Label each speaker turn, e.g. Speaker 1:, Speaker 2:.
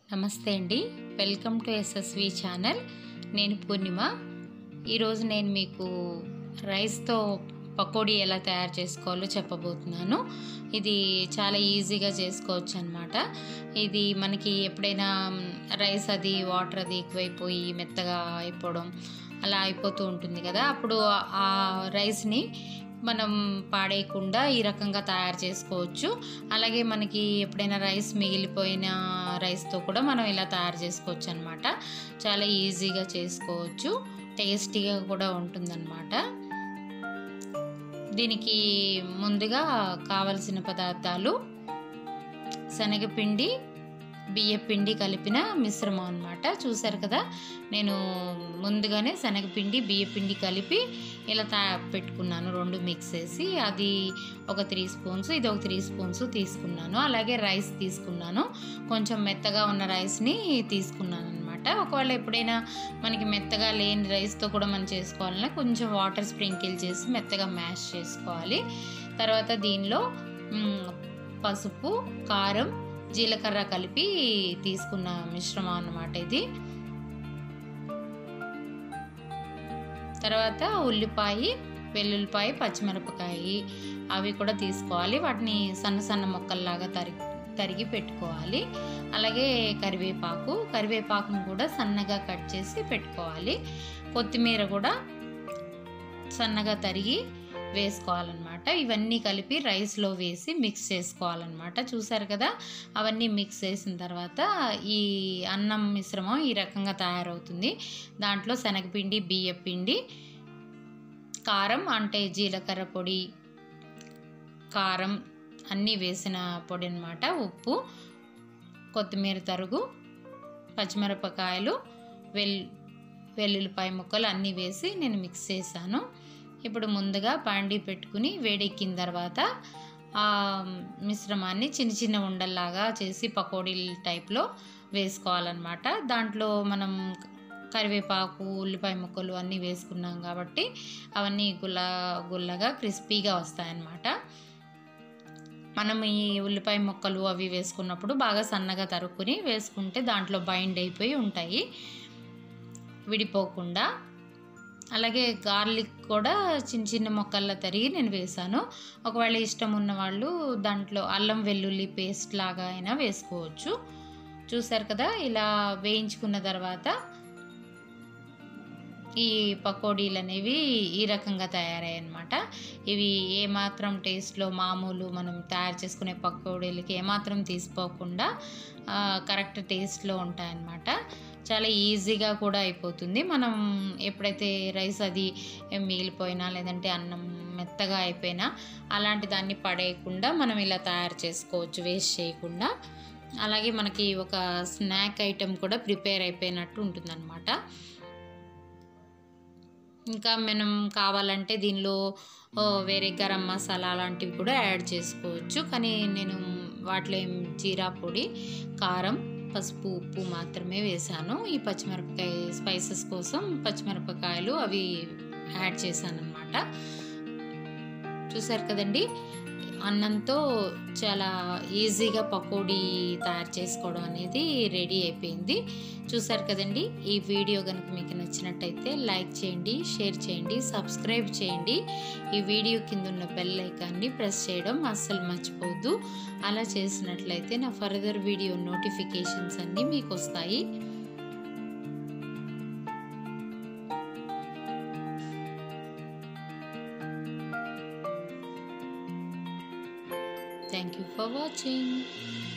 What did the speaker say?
Speaker 1: నమస్తే అండి welcome to SSV channel నేను పూర్ణిమ ఈరోజు నేను మీకు రైస్తో పకోడీ ఎలా తయారు చేసుకోవాలో చెప్పబోతున్నాను ఇది చాలా ఈజీగా చేసుకోవచ్చు అనమాట ఇది మనకి ఎప్పుడైనా మ్, రైస్ అది వాటర్ అది ఎక్కువైపోయి మెత్తగా అయిపోవడం అలా అయిపోతూ ఉంటుంది కదా అప్పుడు ఆ రైస్ని మనం పాడేయకుండా ఈ రకంగా తయారు చేసుకోవచ్చు అలాగే మనకి ఎప్పుడైనా రైస్ మిగిలిపోయిన రైస్తో కూడా మనం ఇలా తయారు చేసుకోవచ్చు అనమాట చాలా ఈజీగా చేసుకోవచ్చు టేస్టీగా కూడా ఉంటుందన్నమాట దీనికి ముందుగా కావలసిన పదార్థాలు శనగపిండి బియ్యపిండి కలిపిన మిశ్రమం అనమాట చూసారు కదా నేను ముందుగానే శనగపిండి బియ్యపిండి కలిపి ఇలా తా పెట్టుకున్నాను రెండు మిక్స్ చేసి అది ఒక త్రీ స్పూన్స్ ఇది ఒక త్రీ స్పూన్స్ తీసుకున్నాను అలాగే రైస్ తీసుకున్నాను కొంచెం మెత్తగా ఉన్న రైస్ని తీసుకున్నాను అనమాట ఒకవేళ ఎప్పుడైనా మనకి మెత్తగా లేని రైస్తో కూడా మనం చేసుకోవాలన్నా కొంచెం వాటర్ స్ప్రింకిల్ చేసి మెత్తగా మ్యాష్ చేసుకోవాలి తర్వాత దీనిలో మ్, పసుపు కారం జీలకర్ర కలిపి తీసుకున్న మిశ్రమం అన్నమాట ఇది తర్వాత ఉల్లిపాయ వెల్లుల్లిపాయ పచ్చిమిరపకాయ అవి కూడా తీసుకోవాలి వాటిని సన్న సన్న ముక్కల్లాగా తరిగి తరిగి పెట్టుకోవాలి అలాగే కరివేపాకు కరివేపాకును కూడా సన్నగా కట్ చేసి పెట్టుకోవాలి కొత్తిమీర కూడా సన్నగా తరిగి వేసుకోవాలన్నమాట ఇవన్నీ కలిపి రైస్లో వేసి మిక్స్ చేసుకోవాలన్నమాట చూసారు కదా అవన్నీ మిక్స్ చేసిన తర్వాత ఈ అన్నం మిశ్రమం ఈ రకంగా తయారవుతుంది దాంట్లో శనగపిండి బియ్యపిండి కారం అంటే జీలకర్ర పొడి కారం అన్నీ వేసిన పొడి అనమాట ఉప్పు కొత్తిమీర తరుగు పచ్చిమిరపకాయలు వెల్ వెల్లుల్లిపాయ ముక్కలు అన్నీ వేసి నేను మిక్స్ చేశాను ఇప్పుడు ముందుగా పాండి పెట్టుకుని వేడెక్కిన తర్వాత ఆ మిశ్రమాన్ని చిన్న చిన్న ఉండల్లాగా చేసి పకోడీల టైప్లో వేసుకోవాలన్నమాట దాంట్లో మనం కరివేపాకు ఉల్లిపాయ ముక్కలు అన్నీ వేసుకున్నాం కాబట్టి అవన్నీ గుల్ల గుల్లగా క్రిస్పీగా వస్తాయన్నమాట మనం ఈ ఉల్లిపాయ ముక్కలు అవి వేసుకున్నప్పుడు బాగా సన్నగా తరుక్కుని వేసుకుంటే దాంట్లో బైండ్ అయిపోయి ఉంటాయి విడిపోకుండా అలాగే గార్లిక్ కూడా చిన్న చిన్న మొక్కల్లో తరిగి నేను వేసాను ఒకవేళ ఇష్టం ఉన్న వాళ్ళు దాంట్లో అల్లం వెల్లుల్లి పేస్ట్ లాగా అయినా వేసుకోవచ్చు చూసారు కదా ఇలా వేయించుకున్న తర్వాత ఈ పకోడీలు అనేవి ఈ రకంగా తయారయ్యాయి అనమాట ఇవి ఏమాత్రం టేస్ట్లో మామూలు మనం తయారు చేసుకునే పకోడీలకి ఏమాత్రం తీసుకోకుండా ఆ, కరెక్ట్ టేస్ట్లో ఉంటాయన్నమాట చాలా ఈజీగా కూడా అయిపోతుంది మనం ఎప్పుడైతే రైస్ అది మిగిలిపోయినా లేదంటే అన్నం మెత్తగా అయిపోయినా అలాంటి దాన్ని పడేయకుండా మనం ఇలా తయారు చేసుకోవచ్చు వేస్ట్ చేయకుండా అలాగే మనకి ఒక స్నాక్ ఐటెం కూడా ప్రిపేర్ అయిపోయినట్టు ఉంటుందన్నమాట ఇంకా మనం కావాలంటే దీనిలో ఓ, వేరే గరం మసాలా అలాంటివి కూడా యాడ్ చేసుకోవచ్చు కానీ నేను వాటిలో ఏం జీరా పొడి కారం పసుపు ఉప్పు మాత్రమే వేసాను ఈ పచ్చిమిరపకాయ స్పైసెస్ కోసం పచ్చిమిరపకాయలు అవి యాడ్ చేశాను అనమాట చూసారు కదండి అన్నంతో చాలా ఈజీగా పకోడీ తయారు చేసుకోవడం అనేది రెడీ అయిపోయింది చూసారు కదండి ఈ వీడియో కనుక మీకు నచ్చినట్టయితే లైక్ చేయండి షేర్ చేయండి సబ్స్క్రైబ్ చేయండి ఈ వీడియో కింద ఉన్న బెల్ ఐకాన్ని ప్రెస్ చేయడం అస్సలు మర్చిపోవద్దు అలా చేసినట్లయితే నా ఫర్దర్ వీడియో నోటిఫికేషన్స్ అన్నీ మీకు వస్తాయి థ్యాంక్ యూ ఫర్ వాచింగ్